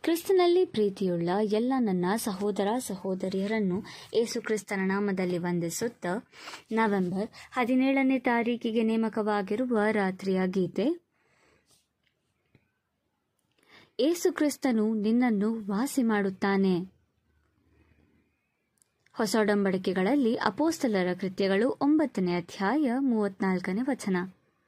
ಕ್ರಿಸ್ತನಲ್ಲಿ ಪ್ರೀತಿಯುಳ್ಳ ಎಲ್ಲ ನನ್ನ ಸಹೋದರ ಸಹೋದರಿಯರನ್ನು ಏಸು ಕ್ರಿಸ್ತನ ನಾಮದಲ್ಲಿ ವಂದಿಸುತ್ತಾ ನವೆಂಬರ್ ಹದಿನೇಳನೇ ತಾರೀಕಿಗೆ ನೇಮಕವಾಗಿರುವ ರಾತ್ರಿಯ ಗೀತೆ ಏಸು ಕ್ರಿಸ್ತನು ನಿನ್ನನ್ನು ವಾಸಿ ಮಾಡುತ್ತಾನೆ ಹೊಸ ಒಡಂಬಡಿಕೆಗಳಲ್ಲಿ ಅಪೋಸ್ತಲರ ಕೃತ್ಯಗಳು ಒಂಬತ್ತನೇ ಅಧ್ಯಾಯ ಮೂವತ್ನಾಲ್ಕನೇ ವಚನ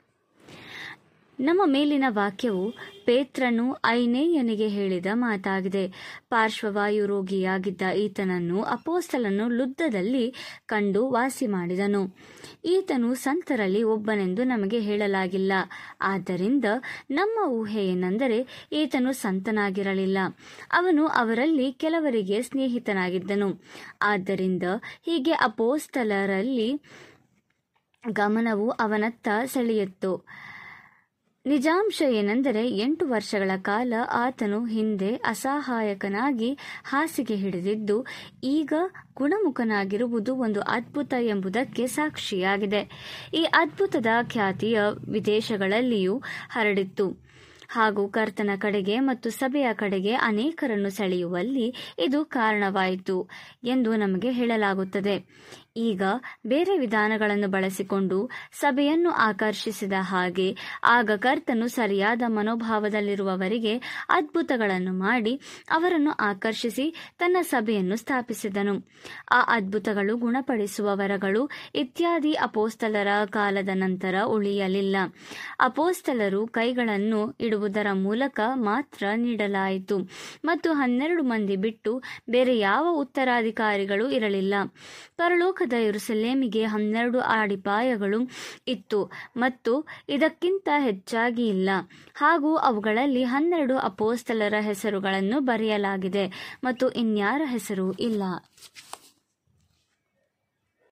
ನಮ್ಮ ಮೇಲಿನ ವಾಕ್ಯವು ಪೇತ್ರನು ಐನೇಯನಿಗೆ ಹೇಳಿದ ಮಾತಾಗಿದೆ ಪಾರ್ಶ್ವವಾಯು ರೋಗಿಯಾಗಿದ್ದ ಈತನನ್ನು ಅಪೋಸ್ತಲನು ಲುದ್ದದಲ್ಲಿ ಕಂಡು ವಾಸಿ ಮಾಡಿದನು ಈತನು ಸಂತರಲ್ಲಿ ಒಬ್ಬನೆಂದು ನಮಗೆ ಹೇಳಲಾಗಿಲ್ಲ ಆದ್ದರಿಂದ ನಮ್ಮ ಊಹೆ ಏನೆಂದರೆ ಈತನು ಸಂತನಾಗಿರಲಿಲ್ಲ ಅವನು ಅವರಲ್ಲಿ ಕೆಲವರಿಗೆ ಸ್ನೇಹಿತನಾಗಿದ್ದನು ಆದ್ದರಿಂದ ಹೀಗೆ ಅಪೋಸ್ತಲರಲ್ಲಿ ಗಮನವು ಅವನತ್ತ ಸೆಳೆಯಿತು ನಿಜಾಂಶ ಏನೆಂದರೆ ಎಂಟು ವರ್ಷಗಳ ಕಾಲ ಆತನು ಹಿಂದೆ ಅಸಹಾಯಕನಾಗಿ ಹಾಸಿಗೆ ಹಿಡಿದಿದ್ದು ಈಗ ಗುಣಮುಖನಾಗಿರುವುದು ಒಂದು ಅದ್ಭುತ ಎಂಬುದಕ್ಕೆ ಸಾಕ್ಷಿಯಾಗಿದೆ ಈ ಅದ್ಭುತದ ಖ್ಯಾತಿಯ ವಿದೇಶಗಳಲ್ಲಿಯೂ ಹರಡಿತ್ತು ಹಾಗೂ ಕರ್ತನ ಕಡೆಗೆ ಮತ್ತು ಸಭೆಯ ಕಡೆಗೆ ಅನೇಕರನ್ನು ಸೆಳೆಯುವಲ್ಲಿ ಇದು ಕಾರಣವಾಯಿತು ಎಂದು ನಮಗೆ ಹೇಳಲಾಗುತ್ತದೆ ಈಗ ಬೇರೆ ವಿಧಾನಗಳನ್ನು ಬಳಸಿಕೊಂಡು ಸಭೆಯನ್ನು ಆಕರ್ಷಿಸಿದ ಹಾಗೆ ಆಗ ಕರ್ತನು ಸರಿಯಾದ ಮನೋಭಾವದಲ್ಲಿರುವವರಿಗೆ ಅದ್ಭುತಗಳನ್ನು ಮಾಡಿ ಅವರನ್ನು ಆಕರ್ಷಿಸಿ ತನ್ನ ಸಭೆಯನ್ನು ಸ್ಥಾಪಿಸಿದನು ಆ ಅದ್ಭುತಗಳು ಗುಣಪಡಿಸುವ ವರಗಳು ಇತ್ಯಾದಿ ಅಪೋಸ್ತಲರ ಕಾಲದ ನಂತರ ಉಳಿಯಲಿಲ್ಲ ಅಪೋಸ್ತಲರು ಕೈಗಳನ್ನು ಇಡುವುದರ ಮೂಲಕ ಮಾತ್ರ ನೀಡಲಾಯಿತು ಮತ್ತು ಹನ್ನೆರಡು ಮಂದಿ ಬಿಟ್ಟು ಬೇರೆ ಯಾವ ಉತ್ತರಾಧಿಕಾರಿಗಳು ಇರಲಿಲ್ಲ ಪರಲೋಕದ ಯೆರೂಸಲೇಮಿಗೆ ಹನ್ನೆರಡು ಅಡಿಪಾಯಗಳು ಇತ್ತು ಮತ್ತು ಇದಕ್ಕಿಂತ ಹೆಚ್ಚಾಗಿ ಇಲ್ಲ ಹಾಗೂ ಅವುಗಳಲ್ಲಿ ಹನ್ನೆರಡು ಅಪೋಸ್ತಲರ ಹೆಸರುಗಳನ್ನು ಬರೆಯಲಾಗಿದೆ ಮತ್ತು ಇನ್ಯಾರ ಹೆಸರು ಇಲ್ಲ